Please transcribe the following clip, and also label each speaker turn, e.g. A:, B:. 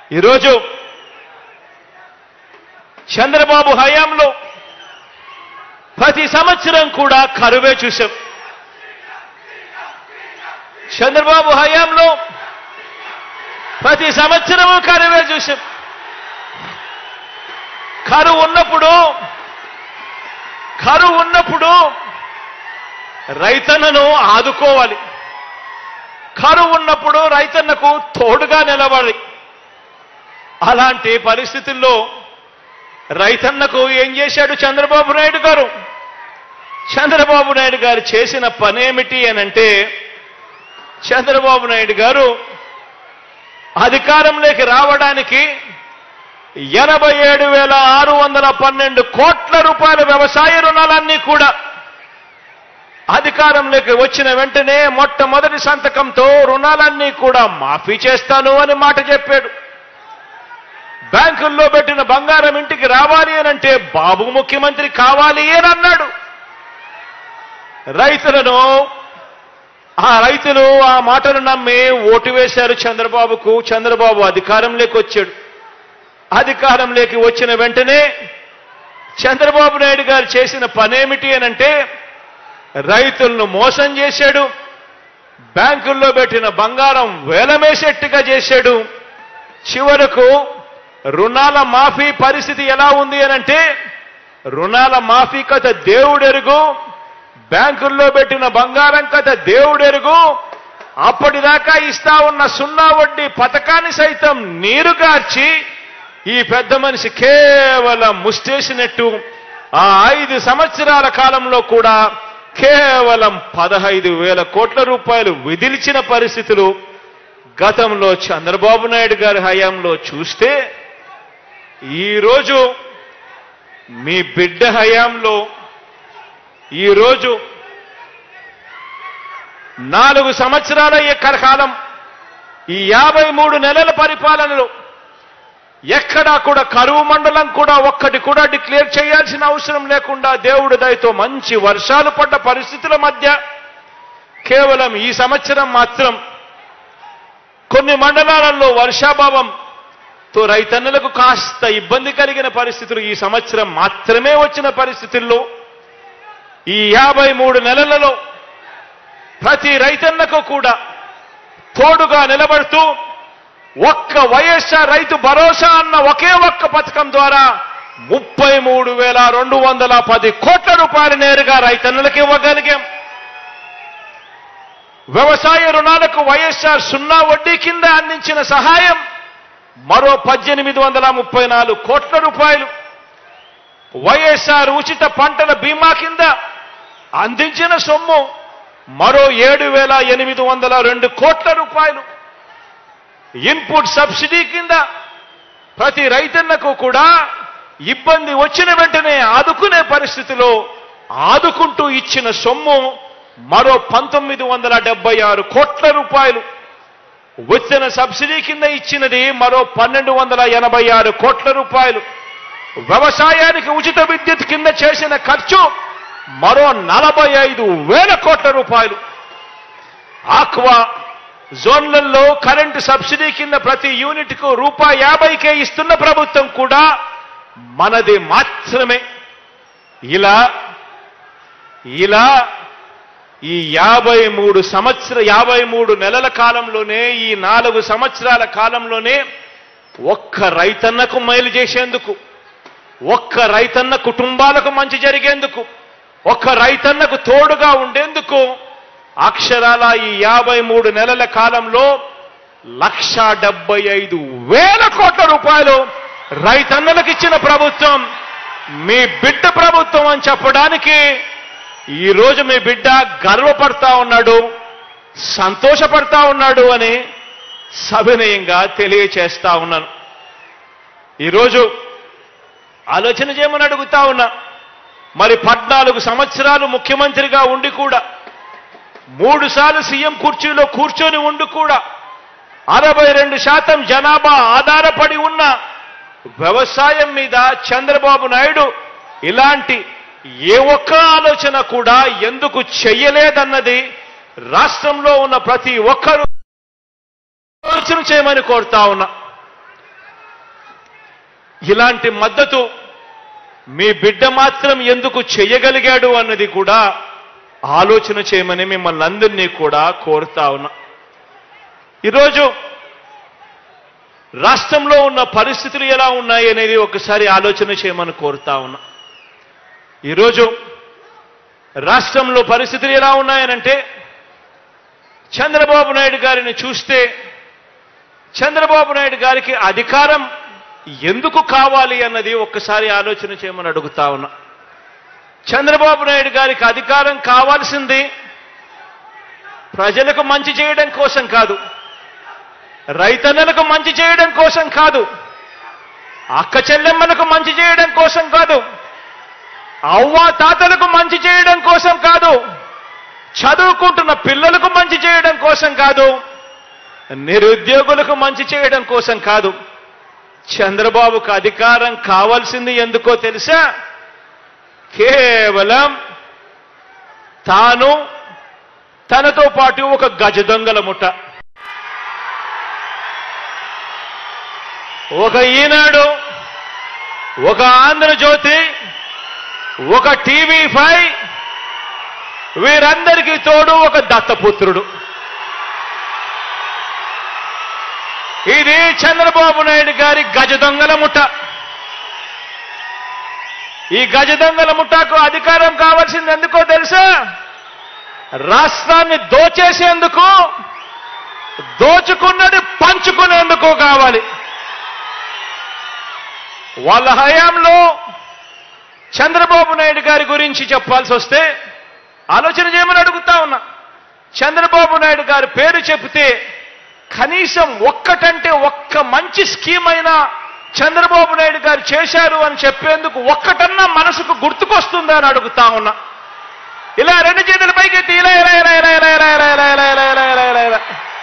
A: ఈరోజు చంద్రబాబు హయాంలో ప్రతి సంవత్సరం కూడా కరువే చూశాం చంద్రబాబు హయాంలో ప్రతి సంవత్సరము కరువే చూశాం కరువు ఉన్నప్పుడు కరువు ఉన్నప్పుడు రైతన్నను ఆదుకోవాలి కరువు ఉన్నప్పుడు రైతన్నకు తోడుగా నిలబడాలి అలాంటి పరిస్థితుల్లో రైతన్నకు ఏం చేశాడు చంద్రబాబు నాయుడు గారు చంద్రబాబు నాయుడు గారు చేసిన పనేమిటి అనంటే చంద్రబాబు నాయుడు గారు అధికారంలోకి రావడానికి ఎనభై ఏడు వేల ఆరు వందల పన్నెండు కోట్ల రూపాయల వ్యవసాయ రుణాలన్నీ కూడా అధికారంలోకి వచ్చిన వెంటనే మొట్టమొదటి సంతకంతో రుణాలన్నీ కూడా మాఫీ చేస్తాను అని మాట చెప్పాడు బ్యాంకుల్లో పెట్టిన బంగారం ఇంటికి రావాలి అని అంటే బాబు ముఖ్యమంత్రి కావాలి అని అన్నాడు రైతులను ఆ రైతులు ఆ మాటను నమ్మి ఓటు వేశారు చంద్రబాబుకు చంద్రబాబు అధికారంలోకి వచ్చాడు అధికారంలోకి వచ్చిన వెంటనే చంద్రబాబు నాయుడు గారు చేసిన పనేమిటి అనంటే రైతులను మోసం చేశాడు బ్యాంకుల్లో పెట్టిన బంగారం వేలమేసేట్టుగా చేశాడు చివరకు రుణాల మాఫీ పరిస్థితి ఎలా ఉంది అనంటే రుణాల మాఫీ కథ దేవుడెరుగు బ్యాంకుల్లో పెట్టిన బంగారం కథ దేవుడెరుగు అప్పటిదాకా ఇస్తా ఉన్న సున్నా వడ్డీ పథకాన్ని సైతం నీరు కార్చి ఈ పెద్ద మనిషి కేవలం ముష్టేసినట్టు ఆ ఐదు సంవత్సరాల కాలంలో కూడా కేవలం పదహైదు వేల కోట్ల రూపాయలు విధిల్చిన పరిస్థితులు గతంలో చంద్రబాబు నాయుడు గారి హయాంలో చూస్తే ఈరోజు మీ బిడ్డ హయాంలో ఈరోజు నాలుగు సంవత్సరాల ఎక్కడ కాలం ఈ యాభై మూడు నెలల పరిపాలనలో ఎక్కడా కూడా కరువు మండలం కూడా ఒక్కటి కూడా డిక్లేర్ చేయాల్సిన అవసరం లేకుండా దేవుడి దయతో మంచి వర్షాలు పడ్డ పరిస్థితుల మధ్య కేవలం ఈ సంవత్సరం మాత్రం కొన్ని మండలాలలో వర్షాభావంతో రైతన్నులకు కాస్త ఇబ్బంది కలిగిన పరిస్థితులు ఈ సంవత్సరం మాత్రమే వచ్చిన పరిస్థితుల్లో ఈ యాభై మూడు నెలలలో ప్రతి రైతన్నకు కూడా తోడుగా నిలబడుతూ ఒక్క వైఎస్ఆర్ రైతు భరోసా అన్న ఒకే ఒక్క పథకం ద్వారా ముప్పై మూడు వేల రెండు వందల పది కోట్ల రూపాయలు నేరుగా రైతన్నులకు ఇవ్వగలిగాం వ్యవసాయ రుణాలకు వైఎస్ఆర్ సున్నా వడ్డీ కింద అందించిన సహాయం మరో పద్దెనిమిది వందల ముప్పై నాలుగు కోట్ల రూపాయలు వైఎస్ఆర్ ఉచిత పంటల బీమా కింద అందించిన సొమ్ము మరో ఏడు వేల ఎనిమిది వందల రెండు కోట్ల రూపాయలు ఇన్పుట్ సబ్సిడీ కింద ప్రతి రైతన్నకు కూడా ఇబ్బంది వచ్చిన వెంటనే ఆదుకునే పరిస్థితిలో ఆదుకుంటూ ఇచ్చిన సొమ్ము మరో పంతొమ్మిది వందల డెబ్బై ఆరు కోట్ల రూపాయలు విత్తన సబ్సిడీ కింద ఇచ్చినది మరో పన్నెండు వందల ఎనభై ఆరు కోట్ల రూపాయలు వ్యవసాయానికి ఉచిత విద్యుత్ కింద చేసిన ఖర్చు మరో నలభై ఐదు వేల కోట్ల రూపాయలు ఆక్వా జోన్లలో కరెంటు సబ్సిడీ కింద ప్రతి యూనిట్కు రూపాయి యాభైకే ఇస్తున్న ప్రభుత్వం కూడా మనది మాత్రమే ఇలా ఇలా ఈ యాభై మూడు సంవత్సర యాభై మూడు నెలల కాలంలోనే ఈ నాలుగు సంవత్సరాల కాలంలోనే ఒక్క రైతన్నకు మేలు చేసేందుకు ఒక్క రైతన్న కుటుంబాలకు మంచి జరిగేందుకు ఒక్క రైతన్నకు తోడుగా ఉండేందుకు అక్షరాల ఈ యాభై మూడు నెలల కాలంలో లక్ష డెబ్బై ఐదు వేల కోట్ల రూపాయలు రైతన్నలకు ఇచ్చిన ప్రభుత్వం మీ బిడ్డ ప్రభుత్వం అని చెప్పడానికి ఈ రోజు మీ బిడ్డ గర్వపడతా ఉన్నాడు సంతోషపడతా ఉన్నాడు అని సవినయంగా తెలియచేస్తా ఉన్నాను ఈరోజు ఆలోచన చేయమని అడుగుతా ఉన్నా మరి పద్నాలుగు సంవత్సరాలు ముఖ్యమంత్రిగా ఉండి కూడా మూడు సార్లు సీఎం కుర్చీలో కూర్చొని ఉండి కూడా అరవై రెండు శాతం జనాభా ఆధారపడి ఉన్న వ్యవసాయం మీద చంద్రబాబు నాయుడు ఇలాంటి ఏ ఒక్క ఆలోచన కూడా ఎందుకు చెయ్యలేదన్నది రాష్ట్రంలో ఉన్న ప్రతి ఒక్కరూ ఆలోచన చేయమని కోరుతా ఉన్నా ఇలాంటి మద్దతు మీ బిడ్డ మాత్రం ఎందుకు చేయగలిగాడు అన్నది కూడా ఆలోచన చేయమని మిమ్మల్ని అందరినీ కూడా కోరుతా ఉన్నా ఈరోజు రాష్ట్రంలో ఉన్న పరిస్థితులు ఎలా ఉన్నాయి అనేది ఒకసారి ఆలోచన చేయమని కోరుతా ఉన్నా ఈరోజు రాష్ట్రంలో పరిస్థితులు ఎలా ఉన్నాయనంటే చంద్రబాబు నాయుడు గారిని చూస్తే చంద్రబాబు నాయుడు గారికి అధికారం ఎందుకు కావాలి అన్నది ఒక్కసారి ఆలోచన చేయమని అడుగుతా ఉన్నా చంద్రబాబు నాయుడు గారికి అధికారం కావాల్సింది ప్రజలకు మంచి చేయడం కోసం కాదు రైతన్నలకు మంచి చేయడం కోసం కాదు అక్క చెల్లెమ్మలకు మంచి చేయడం కోసం కాదు అవ్వ తాతలకు మంచి చేయడం కోసం కాదు చదువుకుంటున్న పిల్లలకు మంచి చేయడం కోసం కాదు నిరుద్యోగులకు మంచి చేయడం కోసం కాదు చంద్రబాబుకు అధికారం కావాల్సింది ఎందుకో తెలుసా కేవలం తాను తనతో పాటు ఒక గజ దొంగల ముఠ ఒక ఈనాడు ఒక ఆంధ్రజ్యోతి ఒక టీవీ ఫైవ్ వీరందరికీ తోడు ఒక దత్తపుత్రుడు ఇది చంద్రబాబు నాయుడు గారి గజ దొంగల ముఠ ఈ గజ దొంగల ముఠాకు అధికారం కావాల్సింది ఎందుకో తెలుసా రాష్ట్రాన్ని దోచేసేందుకు దోచుకున్నది పంచుకునేందుకు కావాలి వాళ్ళ హయాంలో చంద్రబాబు నాయుడు గారి గురించి చెప్పాల్సి వస్తే ఆలోచన చేయమని అడుగుతా ఉన్నా చంద్రబాబు నాయుడు గారి పేరు చెబితే కనీసం ఒక్కటంటే ఒక్క మంచి స్కీమ్ అయినా చంద్రబాబు నాయుడు గారు చేశారు అని చెప్పేందుకు ఒక్కటన్నా మనసుకు గుర్తుకొస్తుందా అని అడుగుతా ఉన్నా ఇలా రెండు చేతుల పైకెత్తి ఇలా ఇలా ఇలా ఇలా ఇలా ఇలా ఇలా ఇలా ఇలా ఇలా ఇలా ఇలా ఇలా